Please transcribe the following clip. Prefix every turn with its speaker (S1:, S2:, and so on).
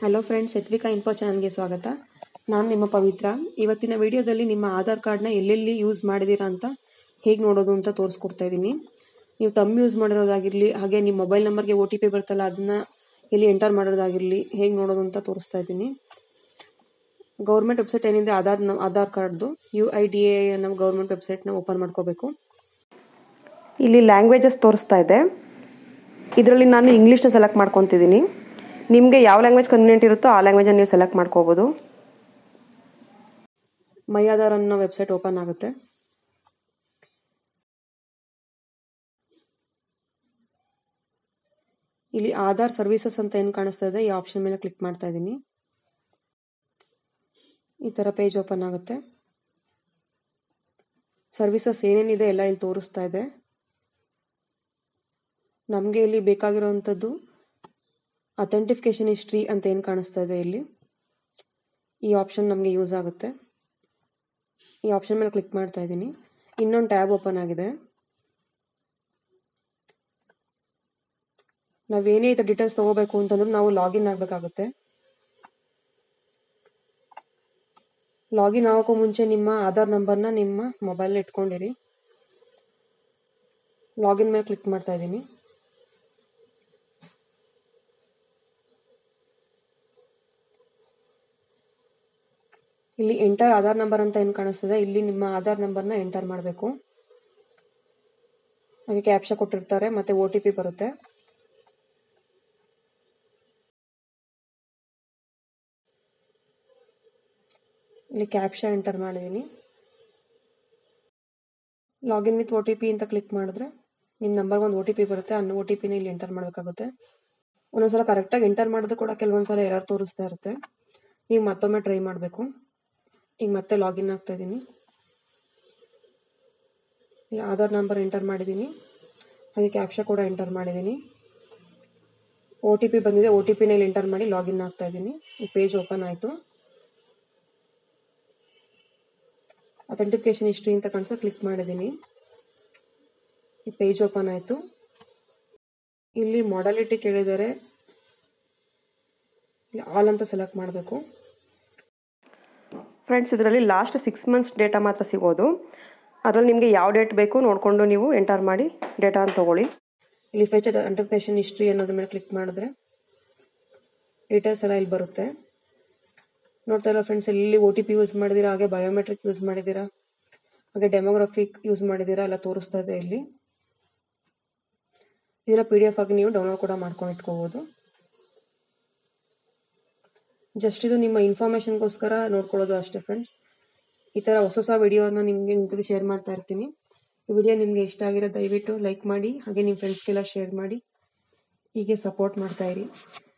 S1: hello friends ಎತ್ವಿಕಾ info ಚಾನಲ್ಗೆ ಸ್ವಾಗತ ನಾನು ನಿಮ್ಮ ಪವಿತ್ರ ಇವತ್ತಿನ ವಿಡಿಯೋದಲ್ಲಿ ನಿಮ್ಮ ಆಧಾರ್ ಕಾರ್ಡ್ನ ಎಲ್ಲೆಲ್ಲಿ ಯೂಸ್ ಮಾಡಿದ್ದೀರಾ ಅಂತ ಹೇಗೆ ನೋಡೋದು ಅಂತ ತೋರಿಸ್ಕೊಡ್ತಾ ಇದ್ದೀನಿ ನೀವು ತಮ್ಮ ಯೂಸ್ ಮಾಡಿರೋದಾಗಿರಲಿ ಹಾಗೆ ನಿಮ್ಮ ಮೊಬೈಲ್ ನಂಬರ್ಗೆ ಒ ಟಿ ಪಿ ಬರ್ತಲ್ಲ ಅದನ್ನ ಎಲ್ಲಿ ಎಂಟರ್ ಮಾಡೋದಾಗಿರಲಿ ಹೇಗೆ ನೋಡೋದು ಅಂತ ತೋರಿಸ್ತಾ ಇದ್ದೀನಿ ಗೌರ್ಮೆಂಟ್ ವೆಬ್ಸೈಟ್ ಏನಿದೆ ಆಧಾರ್ ನ- ಆಧಾರ್ ಕಾರ್ಡ್ದು ಯು ಐ ಡಿ ಎ ಅನ್ನೋ ಗೌರ್ಮೆಂಟ್ ವೆಬ್ಸೈಟ್ನ ಓಪನ್ ಮಾಡ್ಕೋಬೇಕು ಇಲ್ಲಿ ಲ್ಯಾಂಗ್ವೇಜಸ್ ತೋರಿಸ್ತಾ ಇದೆ ಇದರಲ್ಲಿ ನಾನು ಇಂಗ್ಲೀಷ್ನ ಸೆಲೆಕ್ಟ್ ಮಾಡ್ಕೊತಿದ್ದೀನಿ ನಿಮಗೆ ಯಾವ ಲ್ಯಾಂಗ್ವೇಜ್ ಕನ್ವೀನಿಯಂಟ್ ಇರುತ್ತೋ ಆ ಲ್ಯಾಂಗ್ವೇಜನ್ನು ನೀವು ಸೆಲೆಕ್ಟ್ ಮಾಡ್ಕೋಬೋದು ಮೈ ಆಧಾರ್ ಅನ್ನೋ ವೆಬ್ಸೈಟ್ ಓಪನ್ ಆಗುತ್ತೆ ಇಲ್ಲಿ ಆಧಾರ್ ಸರ್ವಿಸಸ್ ಅಂತ ಏನು ಕಾಣಿಸ್ತಾ ಇದೆ ಈ ಆಪ್ಷನ್ ಮೇಲೆ ಕ್ಲಿಕ್ ಮಾಡ್ತಾ ಇದ್ದೀನಿ ಈ ಥರ ಪೇಜ್ ಓಪನ್ ಆಗುತ್ತೆ ಸರ್ವಿಸಸ್ ಏನೇನಿದೆ ಎಲ್ಲ ಇಲ್ಲಿ ತೋರಿಸ್ತಾ ಇದೆ ನಮಗೆ ಇಲ್ಲಿ ಬೇಕಾಗಿರೋವಂಥದ್ದು ಅಥೆಂಟಿಫಿಕೇಶನ್ ಹಿಸ್ಟ್ರಿ ಅಂತ ಏನು ಕಾಣಿಸ್ತಾ ಇದೆ ಇಲ್ಲಿ ಈ ಆಪ್ಷನ್ ನಮಗೆ ಯೂಸ್ ಆಗುತ್ತೆ ಈ ಆಪ್ಷನ್ ಮೇಲೆ ಕ್ಲಿಕ್ ಮಾಡ್ತಾ ಇದ್ದೀನಿ ಇನ್ನೊಂದು ಟ್ಯಾಬ್ ಓಪನ್ ಆಗಿದೆ ನಾವೇನೇ ಈ ಡೀಟೇಲ್ಸ್ ತಗೋಬೇಕು ಅಂತಂದ್ರೆ ನಾವು ಲಾಗಿನ್ ಆಗಬೇಕಾಗುತ್ತೆ ಲಾಗಿನ್ ಆಗೋಕ್ಕೂ ಮುಂಚೆ ನಿಮ್ಮ ಆಧಾರ್ ನಂಬರ್ನ ನಿಮ್ಮ ಮೊಬೈಲ್ ಇಟ್ಕೊಂಡಿರಿ ಲಾಗಿನ್ ಮೇಲೆ ಕ್ಲಿಕ್ ಮಾಡ್ತಾ ಇದ್ದೀನಿ ಇಲ್ಲಿ ಎಂಟರ್ ಆಧಾರ್ ನಂಬರ್ ಅಂತ ಏನು ಕಾಣಿಸ್ತದೆ ಇಲ್ಲಿ ನಿಮ್ಮ ಆಧಾರ್ ನಂಬರ್ನ ಎಂಟರ್ ಮಾಡಬೇಕು ಹಾಗೆ ಕ್ಯಾಪ್ಷಾ ಕೊಟ್ಟಿರ್ತಾರೆ ಮತ್ತೆ ಒ ಟಿ ಪಿ ಬರುತ್ತೆ ಇಲ್ಲಿ ಕ್ಯಾಪ್ಷಾ ಎಂಟರ್ ಮಾಡಿದ್ದೀನಿ login with O T P ಅಂತ ಕ್ಲಿಕ್ ಮಾಡಿದ್ರೆ ನಿಮ್ಮ ನಂಬರ್ ಒಂದು ಒ ಟಿ ಪಿ ಬರುತ್ತೆ ಅನ್ನೋ ಒ ಟಿ ಪಿನ ಇಲ್ಲಿ ಎಂಟರ್ ಮಾಡಬೇಕಾಗುತ್ತೆ ಒಂದೊಂದ್ಸಲ ಕರೆಕ್ಟಾಗಿ ಎಂಟರ್ ಮಾಡಿದ್ರು ಕೂಡ ಕೆಲವೊಂದ್ಸಲ ಎರರ್ ತೋರಿಸ್ತಾ ಇರುತ್ತೆ ನೀವು ಮತ್ತೊಮ್ಮೆ ಟ್ರೈ ಮಾಡಬೇಕು ಈಗ ಮತ್ತೆ ಲಾಗಿನ್ ಆಗ್ತಾ ಇದ್ದೀನಿ ಇಲ್ಲಿ ಆಧಾರ್ ನಂಬರ್ ಎಂಟರ್ ಮಾಡಿದ್ದೀನಿ ಹಾಗೆ ಕ್ಯಾಪ್ಷಾ ಕೂಡ ಎಂಟರ್ ಮಾಡಿದ್ದೀನಿ ಒ ಟಿ ಪಿ ಬಂದಿದೆ ಒ ಟಿ ಪಿನ ಇಲ್ಲಿ ಎಂಟರ್ ಮಾಡಿ ಲಾಗಿನ್ ಆಗ್ತಾ ಇದ್ದೀನಿ ಈ ಪೇಜ್ ಓಪನ್ ಆಯಿತು ಅಥೆಂಟಿಫಿಕೇಶನ್ ಹಿಸ್ಟ್ರಿ ಅಂತ ಕಾಣಿಸೋ ಕ್ಲಿಕ್ ಮಾಡಿದ್ದೀನಿ ಈ ಪೇಜ್ ಓಪನ್ ಆಯಿತು ಇಲ್ಲಿ ಮಾಡಾಲಿಟಿ ಕೇಳಿದ್ದಾರೆ ಇಲ್ಲಿ ಆಲ್ ಅಂತ ಸೆಲೆಕ್ಟ್ ಮಾಡಬೇಕು ಫ್ರೆಂಡ್ಸ್ ಇದರಲ್ಲಿ ಲಾಸ್ಟ್ ಸಿಕ್ಸ್ ಮಂತ್ಸ್ ಡೇಟಾ ಮಾತ್ರ ಸಿಗೋದು ಅದರಲ್ಲಿ ನಿಮಗೆ ಯಾವ ಡೇಟ್ ಬೇಕು ನೋಡಿಕೊಂಡು ನೀವು ಎಂಟರ್ ಮಾಡಿ ಡೇಟಾನ ತೊಗೊಳ್ಳಿ ಇಲ್ಲಿ ಫೆಚ್ ಅಥೆಂಟಿಫಿಕೇಶನ್ ಹಿಸ್ಟ್ರಿ ಅನ್ನೋದ್ರ ಮೇಲೆ ಕ್ಲಿಕ್ ಮಾಡಿದ್ರೆ ಡೀಟೇಲ್ಸ್ ಎಲ್ಲ ಇಲ್ಲಿ ಬರುತ್ತೆ ನೋಡ್ತಾ ಇಲ್ಲ ಫ್ರೆಂಡ್ಸ್ ಇಲ್ಲಿ ಒ ಟಿ ಪಿ ಯೂಸ್ ಮಾಡಿದ್ದೀರಾ ಹಾಗೆ ಬಯೋಮೆಟ್ರಿಕ್ ಯೂಸ್ ಮಾಡಿದ್ದೀರಾ ಹಾಗೆ ಡೆಮೋಗ್ರಫಿಕ್ ಯೂಸ್ ಮಾಡಿದ್ದೀರಾ ಎಲ್ಲ ತೋರಿಸ್ತಾ ಇದೆ ಇಲ್ಲಿ ಇದನ್ನ ಪಿ ಡಿ ಎಫ್ ಆಗಿ ನೀವು ಡೌನ್ಲೋಡ್ ಕೂಡ ಮಾಡ್ಕೊಂಡು ಇಟ್ಕೋಬೋದು ಜಸ್ಟ್ ಇದು ನಿಮ್ಮ ಇನ್ಫಾರ್ಮೇಷನ್ಗೋಸ್ಕರ ನೋಡ್ಕೊಳ್ಳೋದು ಅಷ್ಟೇ ಫ್ರೆಂಡ್ಸ್ ಈ ಥರ ಹೊಸ ಹೊಸ ವಿಡಿಯೋನ ನಿಮಗೆ ನಿಂತದ್ದು ಶೇರ್ ಮಾಡ್ತಾ ಇರ್ತೀನಿ ಈ ವಿಡಿಯೋ ನಿಮಗೆ ಇಷ್ಟ ಆಗಿರೋ ದಯವಿಟ್ಟು ಲೈಕ್ ಮಾಡಿ ಹಾಗೆ ನಿಮ್ಮ ಫ್ರೆಂಡ್ಸ್ಗೆಲ್ಲ ಶೇರ್ ಮಾಡಿ ಹೀಗೆ ಸಪೋರ್ಟ್ ಮಾಡ್ತಾ ಇರಿ